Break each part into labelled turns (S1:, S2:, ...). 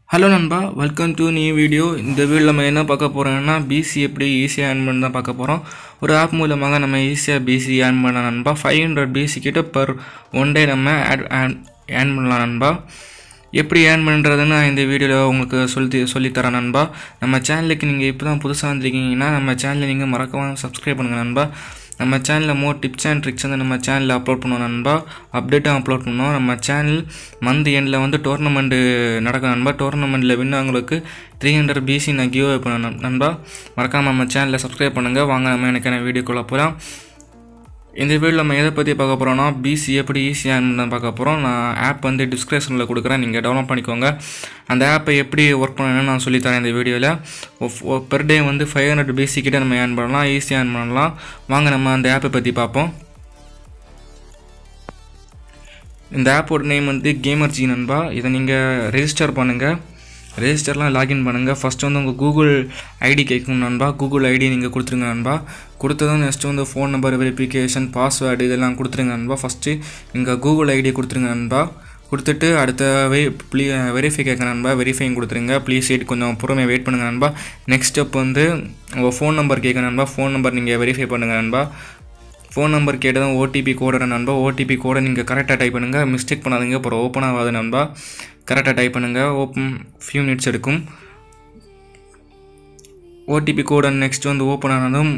S1: hello நண்பா welcome to new video இந்த video நம்ம என்ன பார்க்க போகிறோம்னா பிசி எப்படி ஈஸியாக ஏர்ன் பண்ண தான் பார்க்க போகிறோம் ஒரு ஆப் மூலமாக நம்ம ஈஸியாக பிசி ஏர்ன் பண்ணலாம் நண்பா ஃபைவ் ஹண்ட்ரட் பிசி கிட்ட பர் ஒன் டே நம்ம ஆட் ஏர்ன் பண்ணலாம் நண்பா எப்படி ஏர்ன் பண்ணுறதுன்னு நான் இந்த வீடியோவில் உங்களுக்கு சொல்லி சொல்லித்தரேன் நண்பா நம்ம சேனலுக்கு நீங்கள் இப்போ தான் புதுசாக வந்திருக்கீங்கன்னா நம்ம சேனலை நீங்கள் மறக்காம சப்ஸ்கிரைப் பண்ணுங்கள் நண்பா நம்ம சேனலில் மோர் டிப்ஸ் அண்ட் ட்ரிக்ஸ் வந்து நம்ம சேனலில் அப்லோட் பண்ணுவோம் நண்பா அப்டேட்டும் அப்லோட் பண்ணுவோம் நம்ம சேனல் மந்த் எண்டில் வந்து டோர்னமெண்ட்டு நடக்கும் நண்பா டோர்னமெண்ட்டில் வின் அவங்களுக்கு த்ரீ ஹண்ட்ரட் பிசி நான் கிவ் பண்ண நண்பா மறக்காமல் நம்ம சேனலில் சப்ஸ்கிரைப் பண்ணுங்கள் வாங்க நம்ம எனக்கான வீடியோக்குள்ளே போகலாம் இந்த வீடியோவில் நம்ம எதை பற்றி பார்க்க போகிறோம்னா பிசி எப்படி ஈஸியாக பார்க்க போகிறோம் நான் ஆப் வந்து டிஸ்கிரிப்ஷனில் கொடுக்குறேன் நீங்கள் டவுன்லோட் பண்ணிக்கோங்க அந்த ஆப்பை எப்படி ஒர்க் பண்ணணும்னு நான் சொல்லித்தரேன் இந்த வீடியோவில் பெர் டே வந்து ஃபைவ் ஹண்ட்ரட் பிசி கிட்ட நம்ம ஏர்ன் பண்ணலாம் ஈஸியாக ஏர்ன் பண்ணலாம் வாங்க நம்ம அந்த ஆப்பை பற்றி பார்ப்போம் இந்த ஆப்போட நேம் வந்து கேமர் ஜி நண்பா இதை நீங்கள் ரெஜிஸ்டர் பண்ணுங்கள் ரெஜிஸ்டர்லாம் லாகின் பண்ணுங்கள் ஃபஸ்ட்டு வந்து உங்கள் கூகுள் ஐடி கேட்கும் நண்பா கூகுள் ஐடி நீங்கள் கொடுத்துருங்க நண்பா கொடுத்ததும் நெக்ஸ்ட்டு வந்து ஃபோன் நம்பர் வெரிஃபிகேஷன் பாஸ்வேர்டு இதெல்லாம் கொடுத்துருங்க நண்பா ஃபஸ்ட்டு இங்கே கூகுள் ஐடி கொடுத்துருங்க நண்பா கொடுத்துட்டு அடுத்த வெ ப்ளீ வெரிஃபை கேட்க நண்பா வெரிஃபைங் கொடுத்துருங்க ப்ளீஸ் வெயிட் கொஞ்சம் பொறுமையாக வெயிட் பண்ணுங்கள் நண்பா நெக்ஸ்ட் ஸ்டெப் வந்து உங்கள் ஃபோன் நம்பர் கேட்க நண்பா ஃபோன் நம்பர் நீங்கள் வெரிஃபை பண்ணுங்கள் நண்பா ஃபோன் நம்பர் கேட்டதும் ஓடிபி கோடை நண்பா ஓடிபி கோடை நீங்கள் கரெக்டாக டைப் பண்ணுங்கள் மிஸ்டேக் பண்ணாதீங்க அப்புறம் ஓப்பன் ஆகாது நண்பா கரெக்டாக டைப் பண்ணுங்கள் ஓப்பன் ஃபியூ மினிட்ஸ் எடுக்கும் ஓடிபி கோடை நெக்ஸ்ட் வந்து ஓப்பன் ஆனதும்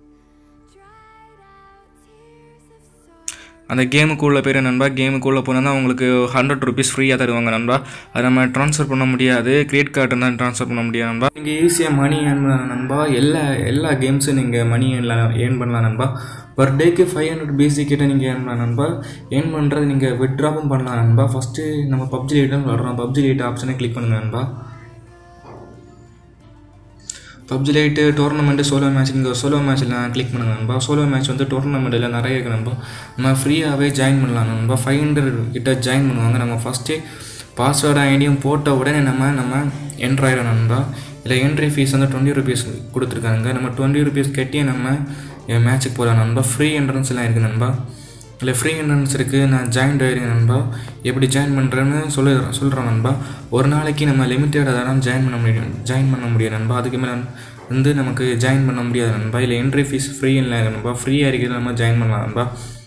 S1: அந்த கேமுக்குள்ளே பேர் நண்பா கேமுக்குள்ளே போனால் தான் உங்களுக்கு ஹண்ட்ரட் ருபீஸ் ஃப்ரீயாக தருவாங்க நண்பா அதை நம்ம ட்ரான்ஸ்ஃபர் பண்ண முடியாது கிரெடிட் கார்டு தான் ட்ரான்ஸ்ஃபர் பண்ண முடியாது நண்பா நீங்கள் ஈஸியாக மணி ஏர்ன் பண்ணலாம் நண்பா எல்லா எல்லா கேம்ஸும் நீங்கள் மணி ஏர்ன்லாம் ஏர்ன் பண்ணலாம் நண்பா பர் டேக்கு ஃபைவ் ஹண்ட்ரட் பிசி கிட்ட நீங்கள் ஏர்ன் பண்ணலாம் நண்பா ஏர்ன் பண்ணுறது நீங்கள் விட்ராப்பும் பண்ணலாம் நண்பா ஃபஸ்ட்டு நம்ம பப்ஜி லைட்டும் விளாட்றோம் பப்ஜி லைட் ஆப்ஷனை கிளிக் பண்ணுங்கள் நண்பா PUBG lite tournament solo match நீங்கள் சோலோ மேட்ச்சில் கிளிக் பண்ணுங்க நண்பா சோலோ மேட்ச் வந்து டோர்னமெண்ட்டில் நிறைய இருக்குது நண்பா நம்ம ஃப்ரீயாகவே ஜாயின் பண்ணலாம் நண்பா ஃபைவ் ஹண்ட்ரட் கிட்ட ஜாயின் பண்ணுவாங்க நம்ம ஃபஸ்ட்டு பாஸ்வேர்டு ஐடியும் போட்ட உடனே நம்ம நம்ம என்ட்ரு ஆயிடும் நண்பா இல்லை என்ட்ரி ஃபீஸ் வந்து டுவெண்ட்டி ருபீஸ் கொடுத்துருக்காங்க நம்ம டுவெண்ட்டி ருபீஸ் கட்டியே நம்ம மேட்ச்சுக்கு போகலாம் நண்பா ஃப்ரீ என்ட்ரன்ஸ் எல்லாம் இருக்குது நண்பா இல்லை ஃப்ரீ என்ட்ரன்ஸ் இருக்குது நான் ஜாயின் ஆயிருக்கேன் நண்பா எப்படி ஜாயின் பண்ணுறேன்னு சொல்லு சொல்கிறேன் நண்பா ஒரு நாளைக்கு நம்ம லிமிட்டடாக தான் ஜாயின் பண்ண முடியும் ஜாயின் பண்ண முடியும் நண்பா அதுக்கு மேலே வந்து நமக்கு ஜாயின் பண்ண முடியாது நண்பா இல்லை என்ட்ரி ஃபீஸ் ஃப்ரீ இல்லை நண்பா ஃப்ரீயாக இருக்கிறது நம்ம ஜாயின் பண்ணலாம் நண்பா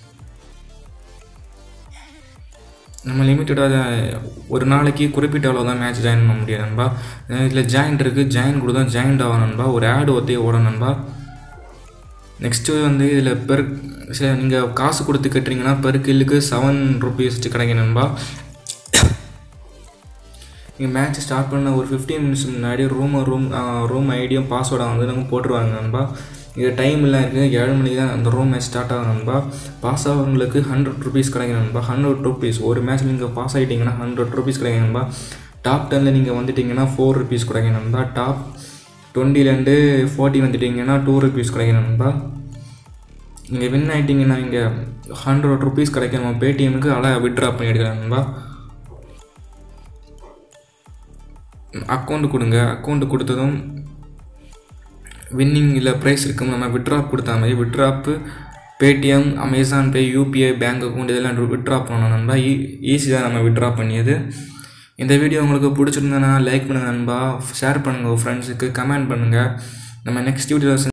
S1: நம்ம லிமிட்டடாக ஒரு நாளைக்கு குறிப்பிட்ட அளவு தான் மேட்ச் ஜாயின் பண்ண முடியாது நண்பா இதில் ஜாயின் இருக்குது ஜாயின் கூட தான் ஜாயின் ஆகும் நண்பா ஒரு ஆடு ஒத்தே ஓடும் நண்பா நெக்ஸ்ட்டு வந்து இதில் பெர் சில நீங்கள் காசு கொடுத்து கட்டுறீங்கன்னா பெர் கில்லுக்கு செவன் ருபீஸ் கிடைக்கும் நண்பா நீங்கள் மேட்ச் ஸ்டார்ட் பண்ண ஒரு ஃபிஃப்டீன் மினிட்ஸ் முன்னாடி ரூம் ரூம் ரூம் ஐடியும் பாஸ்வேர்டை வந்து நம்ம போட்டுருவாங்க நண்பா இது டைம் எல்லாம் இருக்குது ஏழு மணிக்கு தான் அந்த ரூம் மேட்ச் ஸ்டார்ட் ஆகும் நண்பா பாஸ் ஆகிறவங்களுக்கு ஹண்ட்ரட் ருபீஸ் கிடைக்கும் நண்பா ஹண்ட்ரட் ருபீஸ் ஒரு மேட்ச் நீங்கள் பாஸ் ஆகிட்டீங்கன்னா ஹண்ட்ரட் ருபீஸ் கிடைக்கும் நண்பா டாப் டெனில் நீங்கள் வந்துட்டிங்கன்னா ஃபோர் ருபீஸ் கிடைக்கும் நண்பா டாப் டுவெண்ட்டிலேருந்து ஃபோர்ட்டி வந்துட்டிங்கன்னா டூ ருபீஸ் கிடைக்கும் நண்பா நீங்கள் வின் ஆகிட்டிங்கன்னா இங்கே ஹண்ட்ரட் ருபீஸ் கிடைக்கும் நம்ம பேடிஎம்க்கு அழகாக விட்ரா பண்ணி எடுக்கலாம் நண்பா அக்கௌண்ட் கொடுங்க அக்கௌண்ட் கொடுத்ததும் வின்னிங் இல்லை ப்ரைஸ் இருக்கும் நம்ம விட்ராப் கொடுத்தா மாதிரி withdraw Paytm Amazon pay UPI bank account இதெல்லாம் விட்ரா பண்ணணும் நண்பா ஈ ஈஸி தான் நம்ம விட்ரா பண்ணியது இந்த வீடியோ உங்களுக்கு பிடிச்சிருந்தனா லைக் பண்ணுங்கள் நண்பா ஷேர் பண்ணுங்கள் உங்கள் ஃப்ரெண்ட்ஸுக்கு கமெண்ட் பண்ணுங்கள் நம்ம நெக்ஸ்ட் வீடியோவில்